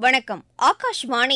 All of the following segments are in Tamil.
வணக்கம் ஆகாஷ்வாணி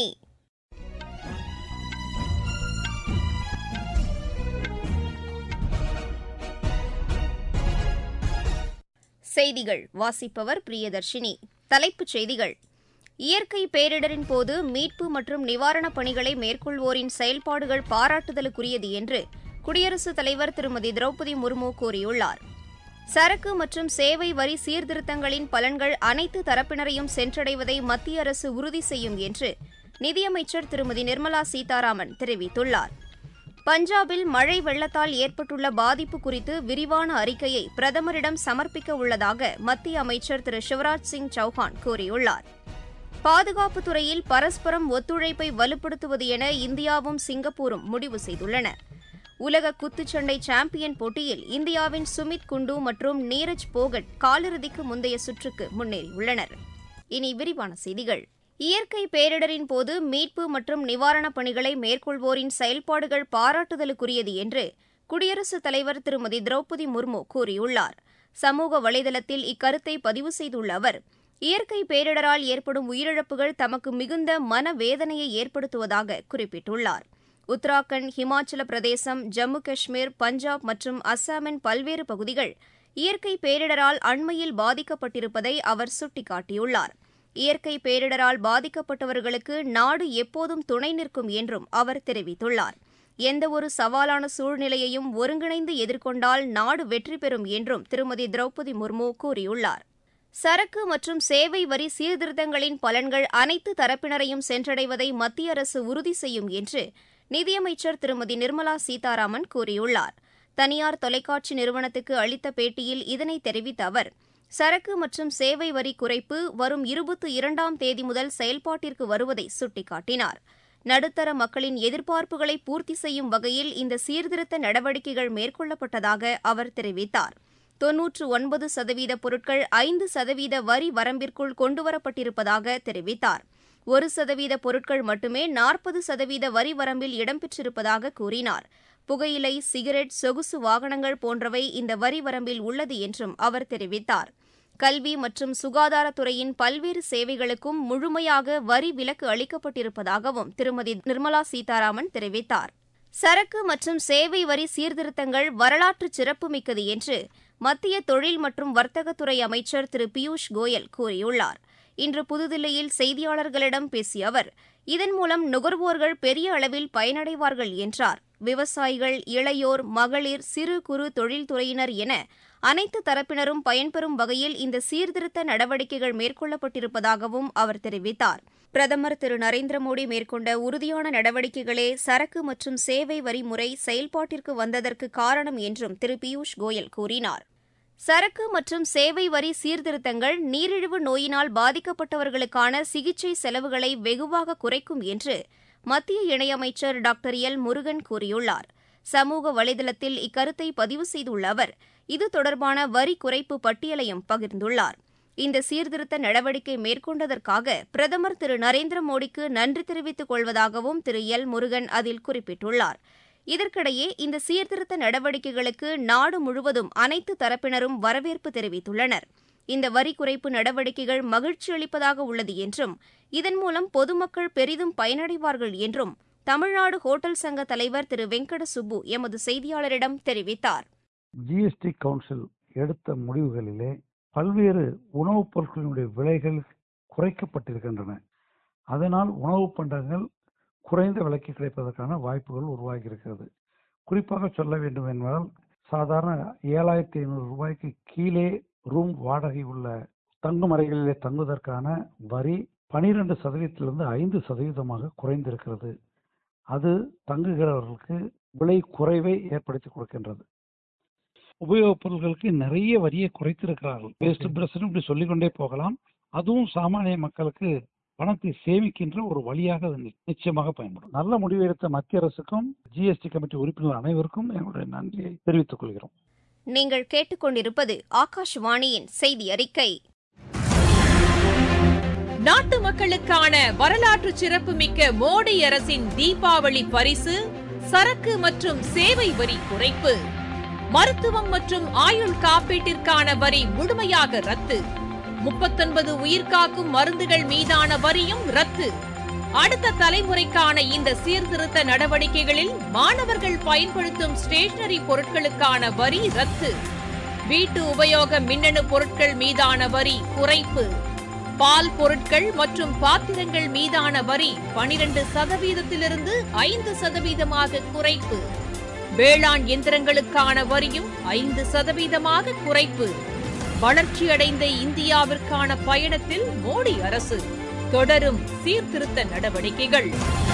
செய்திகள் வாசிப்பவர் பிரியதர்ஷினி தலைப்புச் செய்திகள் இயற்கை பேரிடரின் போது மீட்பு மற்றும் நிவாரணப் பணிகளை மேற்கொள்வோரின் செயல்பாடுகள் பாராட்டுதலுக்குரியது என்று குடியரசுத் தலைவர் திருமதி திரௌபதி முர்மு கூறியுள்ளார் சரக்கு மற்றும் சேவை வரி சீர்திருத்தங்களின் பலன்கள் அனைத்து தரப்பினரையும் சென்றடைவதை மத்திய அரசு உறுதி செய்யும் என்று நிதியமைச்சர் திருமதி நிர்மலா சீதாராமன் தெரிவித்துள்ளார் பஞ்சாபில் மழை வெள்ளத்தால் ஏற்பட்டுள்ள பாதிப்பு குறித்து விரிவான அறிக்கையை பிரதமரிடம் சமர்ப்பிக்க உள்ளதாக மத்திய அமைச்சர் திரு சிவராஜ் சிங் சௌஹான் கூறியுள்ளார் பாதுகாப்புத் துறையில் பரஸ்பரம் ஒத்துழைப்பை வலுப்படுத்துவது என இந்தியாவும் சிங்கப்பூரும் முடிவு செய்துள்ளன உலக குத்துச்சண்டை சாம்பியன் போட்டியில் இந்தியாவின் சுமித் குண்டு மற்றும் நீரஜ் போகட் காலிறுதிக்கு முந்தைய சுற்றுக்கு முன்னேறியுள்ளனர் இனி விரிவான செய்திகள் இயற்கை பேரிடரின் போது மீட்பு மற்றும் நிவாரணப் பணிகளை மேற்கொள்வோரின் செயல்பாடுகள் பாராட்டுதலுக்குரியது என்று குடியரசுத் தலைவர் திருமதி திரௌபதி முர்மு கூறியுள்ளார் சமூக வலைதளத்தில் இக்கருத்தை பதிவு செய்துள்ள அவர் இயற்கை பேரிடரால் ஏற்படும் உயிரிழப்புகள் தமக்கு மிகுந்த மனவேதனையை ஏற்படுத்துவதாக குறிப்பிட்டுள்ளார் உத்தராகண்ட் ஹிமாச்சல பிரதேசம் ஜம்மு காஷ்மீர் பஞ்சாப் மற்றும் அஸ்ஸாமின் பல்வேறு பகுதிகள் இயற்கை பேரிடரால் அண்மையில் பாதிக்கப்பட்டிருப்பதை அவர் சுட்டிக்காட்டியுள்ளார் இயற்கை பேரிடரால் பாதிக்கப்பட்டவர்களுக்கு நாடு எப்போதும் துணை நிற்கும் என்றும் அவர் தெரிவித்துள்ளார் எந்தவொரு சவாலான சூழ்நிலையையும் ஒருங்கிணைந்து எதிர்கொண்டால் நாடு வெற்றி பெறும் என்றும் திருமதி திரௌபதி முர்மு கூறியுள்ளார் சரக்கு மற்றும் சேவை வரி சீர்திருத்தங்களின் பலன்கள் அனைத்து தரப்பினரையும் சென்றடைவதை மத்திய அரசு உறுதி செய்யும் என்று நிதியமைச்சர் திருமதி நிர்மலா சீதாராமன் கூறியுள்ளார் தனியார் தொலைக்காட்சி நிறுவனத்துக்கு அளித்த பேட்டியில் இதனை தெரிவித்த அவர் சரக்கு மற்றும் சேவை வரி குறைப்பு வரும் இருபத்தி இரண்டாம் தேதி முதல் செயல்பாட்டிற்கு வருவதை சுட்டிக்காட்டினார் நடுத்தர மக்களின் எதிர்பார்ப்புகளை பூர்த்தி செய்யும் வகையில் இந்த சீர்திருத்த நடவடிக்கைகள் மேற்கொள்ளப்பட்டதாக அவர் தெரிவித்தார் தொன்னூற்று ஒன்பது சதவீத பொருட்கள் ஐந்து சதவீத வரி வரம்பிற்குள் கொண்டுவரப்பட்டிருப்பதாக தெரிவித்தார் ஒரு சதவீத பொருட்கள் மட்டுமே நாற்பது சதவீத வரி வரம்பில் இடம்பெற்றிருப்பதாக கூறினார் புகையிலை சிகரெட் சொகுசு வாகனங்கள் போன்றவை இந்த வரி வரம்பில் உள்ளது என்றும் அவர் தெரிவித்தார் கல்வி மற்றும் சுகாதாரத்துறையின் பல்வேறு சேவைகளுக்கும் முழுமையாக வரி விலக்கு அளிக்கப்பட்டிருப்பதாகவும் திருமதி நிர்மலா சீதாராமன் தெரிவித்தார் சரக்கு மற்றும் சேவை வரி சீர்திருத்தங்கள் வரலாற்று சிறப்புமிக்கது என்று மத்திய தொழில் மற்றும் வர்த்தகத்துறை அமைச்சர் திரு பியூஷ் கோயல் கூறியுள்ளார் இன்று புதுதில்லியில் செய்தியாளர்களிடம் பேசிய அவர் இதன் மூலம் நுகர்வோர்கள் பெரிய அளவில் பயனடைவார்கள் என்றார் விவசாயிகள் இளையோர் மகளிர் சிறு குறு தொழில்துறையினர் என அனைத்து தரப்பினரும் பயன்பெறும் வகையில் இந்த சீர்திருத்த நடவடிக்கைகள் மேற்கொள்ளப்பட்டிருப்பதாகவும் அவர் தெரிவித்தார் பிரதமர் திரு நரேந்திர மோடி மேற்கொண்ட உறுதியான நடவடிக்கைகளே சரக்கு மற்றும் சேவை வரி முறை செயல்பாட்டிற்கு வந்ததற்கு காரணம் என்றும் திரு பியூஷ் கோயல் கூறினார் சரக்கு மற்றும் சேவை வரி சீர்திருத்தங்கள் நீரிழிவு நோயினால் பாதிக்கப்பட்டவர்களுக்கான சிகிச்சை செலவுகளை வெகுவாக குறைக்கும் என்று மத்திய இணையமைச்சர் டாக்டர் எல் முருகன் கூறியுள்ளார் சமூக வலைதளத்தில் இக்கருத்தை பதிவு செய்துள்ள அவர் இது தொடர்பான வரி குறைப்பு பட்டியலையும் பகிர்ந்துள்ளார் இந்த சீர்திருத்த நடவடிக்கை மேற்கொண்டதற்காக பிரதமர் திரு நரேந்திர மோடிக்கு நன்றி தெரிவித்துக் கொள்வதாகவும் திரு எல் முருகன் அதில் குறிப்பிட்டுள்ளார் இதற்கிடையே இந்த சீர்திருத்த நடவடிக்கைகளுக்கு நாடு முழுவதும் அனைத்து தரப்பினரும் வரவேற்பு தெரிவித்துள்ளனர் இந்த வரி குறைப்பு நடவடிக்கைகள் மகிழ்ச்சி அளிப்பதாக உள்ளது என்றும் இதன் மூலம் பொதுமக்கள் பெரிதும் பயனடைவார்கள் என்றும் தமிழ்நாடு ஹோட்டல் சங்க தலைவர் திரு வெங்கட சுப்பு எமது செய்தியாளரிடம் தெரிவித்தார் ஜிஎஸ்டி கவுன்சில் எடுத்த முடிவுகளிலே பல்வேறு உணவுப் பொருட்களினுடைய விலைகள் குறைக்கப்பட்டிருக்கின்றன அதனால் உணவுப் பண்டங்கள் குறைந்த விலைக்கு கிடைப்பதற்கான வாய்ப்புகள் உருவாகி இருக்கிறது குறிப்பாக சொல்ல வேண்டும் என்றால் சாதாரண ஏழாயிரத்தி ஐநூறு ரூபாய்க்கு கீழே ரூம் வாடகை உள்ள தங்கும் அறைகளிலே தங்குவதற்கான வரி பனிரெண்டு சதவீதத்திலிருந்து ஐந்து சதவீதமாக குறைந்திருக்கிறது அது தங்குகிறவர்களுக்கு விலை குறைவை ஏற்படுத்தி கொடுக்கின்றது உபயோகப் பொருட்களுக்கு நிறைய வரியை குறைத்திருக்கிறார்கள் வேஸ்ட் பிரஸ் இப்படி சொல்லிக்கொண்டே போகலாம் அதுவும் சாமானிய மக்களுக்கு பணத்தை சேமிக்கின்ற ஒரு வழியாக அது நிச்சயமாக பயன்படும் நல்ல முடிவு எடுத்த மத்திய அரசுக்கும் ஜிஎஸ்டி கமிட்டி உறுப்பினர் அனைவருக்கும் என்னுடைய நன்றியை தெரிவித்துக் கொள்கிறோம் நீங்கள் கேட்டுக்கொண்டிருப்பது ஆகாஷ்வாணியின் செய்தி அறிக்கை நாட்டு மக்களுக்கான வரலாற்று சிறப்புமிக்க மோடி அரசின் தீபாவளி பரிசு சரக்கு மற்றும் சேவை வரி குறைப்பு மருத்துவம் மற்றும் ஆயுள் காப்பீட்டிற்கான வரி முழுமையாக ரத்து முப்பத்தொன்பது உயிர்காக்கும் மருந்துகள் மீதான வரியும் ரத்து அடுத்த தலைமுறைக்கான இந்த சீர்திருத்த நடவடிக்கைகளில் மாணவர்கள் பயன்படுத்தும் ஸ்டேஷனரி பொருட்களுக்கான வரி ரத்து வீட்டு உபயோக மின்னணு பொருட்கள் மீதான வரி குறைப்பு பால் பொருட்கள் மற்றும் பாத்திரங்கள் மீதான வரி பனிரெண்டு சதவீதத்திலிருந்து ஐந்து சதவீதமாக குறைப்பு வேளாண் இயந்திரங்களுக்கான வரியும் ஐந்து சதவீதமாக குறைப்பு வளர்ச்சியடைந்த இந்தியாவிற்கான பயணத்தில் மோடி அரசு தொடரும் சீர்திருத்த நடவடிக்கைகள்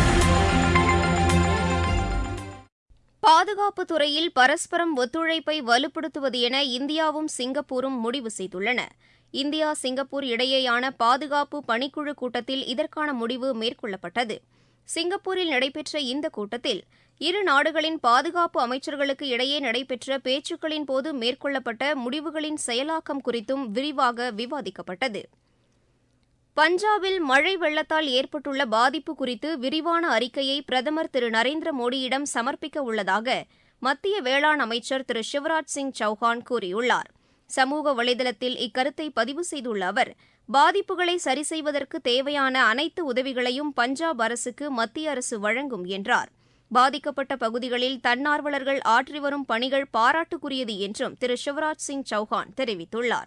பாதுகாப்பு துறையில் பரஸ்பரம் ஒத்துழைப்பை வலுப்படுத்துவது என இந்தியாவும் சிங்கப்பூரும் முடிவு செய்துள்ளன இந்தியா சிங்கப்பூர் இடையேயான பாதுகாப்பு பணிக்குழு கூட்டத்தில் இதற்கான முடிவு மேற்கொள்ளப்பட்டது சிங்கப்பூரில் நடைபெற்ற இந்த கூட்டத்தில் இரு நாடுகளின் பாதுகாப்பு அமைச்சர்களுக்கு இடையே நடைபெற்ற பேச்சுக்களின் போது மேற்கொள்ளப்பட்ட முடிவுகளின் செயலாக்கம் குறித்தும் விரிவாக விவாதிக்கப்பட்டது பஞ்சாபில் மழை வெள்ளத்தால் ஏற்பட்டுள்ள பாதிப்பு குறித்து விரிவான அறிக்கையை பிரதமர் திரு நரேந்திர மோடியிடம் சமர்ப்பிக்க உள்ளதாக மத்திய வேளாண் அமைச்சர் திரு சிவராஜ் சிங் சௌஹான் கூறியுள்ளார் சமூக வலைதளத்தில் இக்கருத்தை பதிவு செய்துள்ள அவர் பாதிப்புகளை சரி செய்வதற்கு தேவையான அனைத்து உதவிகளையும் பஞ்சாப் அரசுக்கு மத்திய அரசு வழங்கும் என்றார் பாதிக்கப்பட்ட பகுதிகளில் தன்னார்வலர்கள் ஆற்றி வரும் பணிகள் பாராட்டுக்குரியது என்றும் திரு சிவராஜ் சிங் சௌஹான் தெரிவித்துள்ளார்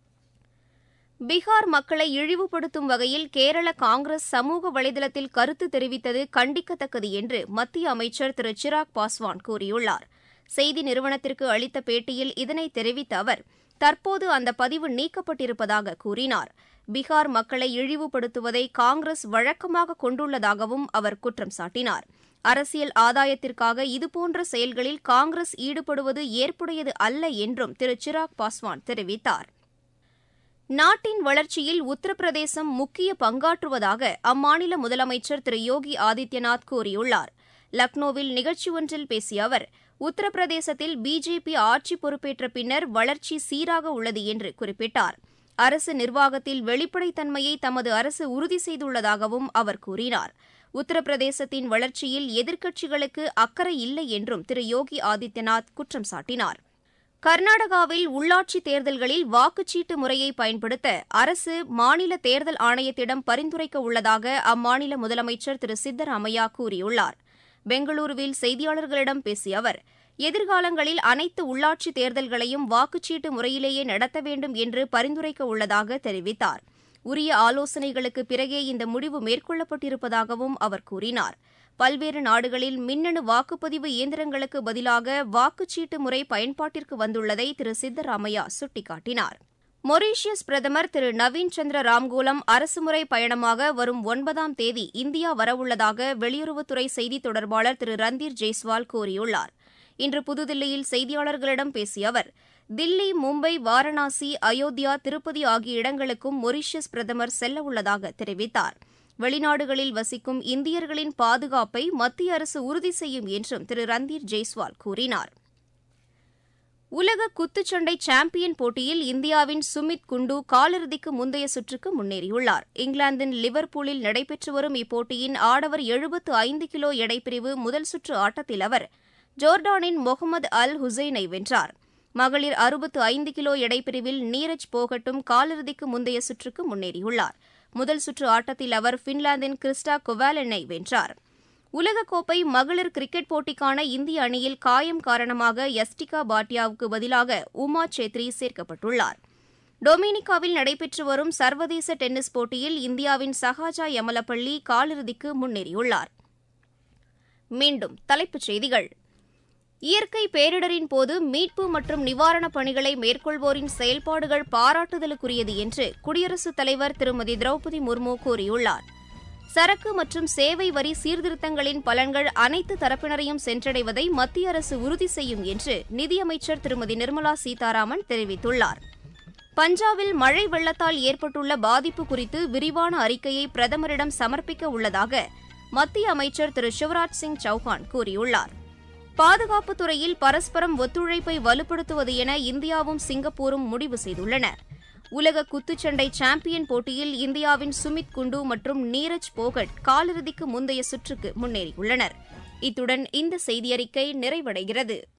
பீகார் மக்களை இழிவுபடுத்தும் வகையில் கேரள காங்கிரஸ் சமூக வலைதளத்தில் கருத்து தெரிவித்தது கண்டிக்கத்தக்கது என்று மத்திய அமைச்சர் திரு சிராக் பாஸ்வான் கூறியுள்ளார் செய்தி நிறுவனத்திற்கு அளித்த பேட்டியில் இதனை தெரிவித்த அவர் தற்போது அந்த பதிவு நீக்கப்பட்டிருப்பதாக கூறினார் பீகார் மக்களை இழிவுபடுத்துவதை காங்கிரஸ் வழக்கமாக கொண்டுள்ளதாகவும் அவர் குற்றம் சாட்டினார் அரசியல் ஆதாயத்திற்காக இதுபோன்ற செயல்களில் காங்கிரஸ் ஈடுபடுவது ஏற்புடையது அல்ல என்றும் திரு சிராக் பாஸ்வான் தெரிவித்தார் நாட்டின் வளர்ச்சியில் உத்தரப்பிரதேசம் முக்கிய பங்காற்றுவதாக அம்மாநில முதலமைச்சர் திரு யோகி ஆதித்யநாத் கூறியுள்ளார் லக்னோவில் நிகழ்ச்சி ஒன்றில் பேசிய அவர் உத்தரப்பிரதேசத்தில் பிஜேபி ஆட்சி பொறுப்பேற்ற பின்னர் வளர்ச்சி சீராக உள்ளது என்று குறிப்பிட்டார் அரசு நிர்வாகத்தில் வெளிப்படைத்தன்மையை தமது அரசு உறுதி செய்துள்ளதாகவும் அவர் கூறினார் உத்தரப்பிரதேசத்தின் வளர்ச்சியில் எதிர்க்கட்சிகளுக்கு அக்கறை இல்லை என்றும் திரு யோகி ஆதித்யநாத் குற்றம் சாட்டினார் கர்நாடகாவில் உள்ளாட்சி தேர்தல்களில் வாக்குச்சீட்டு முறையை பயன்படுத்த அரசு மாநில தேர்தல் ஆணையத்திடம் பரிந்துரைக்க உள்ளதாக அம்மாநில முதலமைச்சர் திரு சித்தராமையா கூறியுள்ளார் பெங்களூருவில் செய்தியாளர்களிடம் பேசிய அவர் எதிர்காலங்களில் அனைத்து உள்ளாட்சி தேர்தல்களையும் வாக்குச்சீட்டு முறையிலேயே நடத்த வேண்டும் என்று பரிந்துரைக்க உள்ளதாக தெரிவித்தார் உரிய ஆலோசனைகளுக்கு பிறகே இந்த முடிவு மேற்கொள்ளப்பட்டிருப்பதாகவும் அவர் கூறினார் பல்வேறு நாடுகளில் மின்னணு வாக்குப்பதிவு இயந்திரங்களுக்கு பதிலாக வாக்குச்சீட்டு முறை பயன்பாட்டிற்கு வந்துள்ளதை திரு சித்தராமையா சுட்டிக்காட்டினார் மொரீஷியஸ் பிரதமர் திரு நவீன் சந்திர ராம்கூலம் அரசுமுறை பயணமாக வரும் ஒன்பதாம் தேதி இந்தியா வரவுள்ளதாக வெளியுறவுத்துறை செய்தித் தொடர்பாளர் திரு ரந்தீர் ஜெய்ஸ்வால் கூறியுள்ளார் இன்று புதுதில்லியில் செய்தியாளர்களிடம் பேசிய அவர் தில்லி மும்பை வாரணாசி அயோத்தியா திருப்பதி ஆகிய இடங்களுக்கும் மொரீஷியஸ் பிரதமர் செல்ல உள்ளதாக தெரிவித்தார் வெளிநாடுகளில் வசிக்கும் இந்தியர்களின் பாதுகாப்பை மத்திய அரசு உறுதி செய்யும் என்றும் திரு ரந்தீர் ஜெய்ஸ்வால் கூறினார் உலக குத்துச்சண்டை சாம்பியன் போட்டியில் இந்தியாவின் சுமித் குண்டு காலிறுதிக்கு முந்தைய சுற்றுக்கு முன்னேறியுள்ளார் இங்கிலாந்தின் லிவர்பூலில் நடைபெற்று வரும் இப்போட்டியின் ஆடவர் எழுபத்து ஐந்து கிலோ எடைப்பிரிவு முதல் சுற்று ஆட்டத்தில் அவர் ஜோர்டானின் முகமது அல் ஹுசைனை வென்றார் மகளிர் அறுபத்து ஐந்து கிலோ எடைப்பிரிவில் நீரஜ் போகட்டும் காலிறுதிக்கு முந்தைய சுற்றுக்கு முன்னேறியுள்ளார் முதல் சுற்று ஆட்டத்தில் அவர் பின்லாந்தின் கிறிஸ்டா கொவாலனை வென்றார் உலகக்கோப்பை மகளிர் கிரிக்கெட் போட்டிக்கான இந்திய அணியில் காயம் காரணமாக எஸ்டிகா பாட்டியாவுக்கு பதிலாக உமா சேத்ரி சேர்க்கப்பட்டுள்ளார் டொமினிகாவில் நடைபெற்று வரும் சர்வதேச டென்னிஸ் போட்டியில் இந்தியாவின் சஹாஜா யமலப்பள்ளி காலிறுதிக்கு முன்னேறியுள்ளார் மீண்டும் தலைப்புச் செய்திகள் இயற்கை பேரிடரின் போது மீட்பு மற்றும் நிவாரணப் பணிகளை மேற்கொள்வோரின் செயல்பாடுகள் பாராட்டுதலுக்குரியது என்று குடியரசுத் தலைவர் திருமதி திரௌபதி முர்மு கூறியுள்ளார் சரக்கு மற்றும் சேவை வரி சீர்திருத்தங்களின் பலன்கள் அனைத்து தரப்பினரையும் சென்றடைவதை மத்திய அரசு உறுதி செய்யும் என்று நிதியமைச்சர் திருமதி நிர்மலா சீதாராமன் தெரிவித்துள்ளார் பஞ்சாபில் மழை வெள்ளத்தால் ஏற்பட்டுள்ள பாதிப்பு குறித்து விரிவான அறிக்கையை பிரதமரிடம் சமர்ப்பிக்க உள்ளதாக மத்திய அமைச்சர் திரு சிவராஜ் சிங் சௌஹான் கூறியுள்ளார் பாதுகாப்புத் துறையில் பரஸ்பரம் ஒத்துழைப்பை வலுப்படுத்துவது என இந்தியாவும் சிங்கப்பூரும் முடிவு செய்துள்ளன உலக குத்துச்சண்டை சாம்பியன் போட்டியில் இந்தியாவின் சுமித் குண்டு மற்றும் நீரஜ் போகட் காலிறுதிக்கு முந்தைய சுற்றுக்கு முன்னேறியுள்ளனர் இத்துடன் இந்த செய்தியறிக்கை நிறைவடைகிறது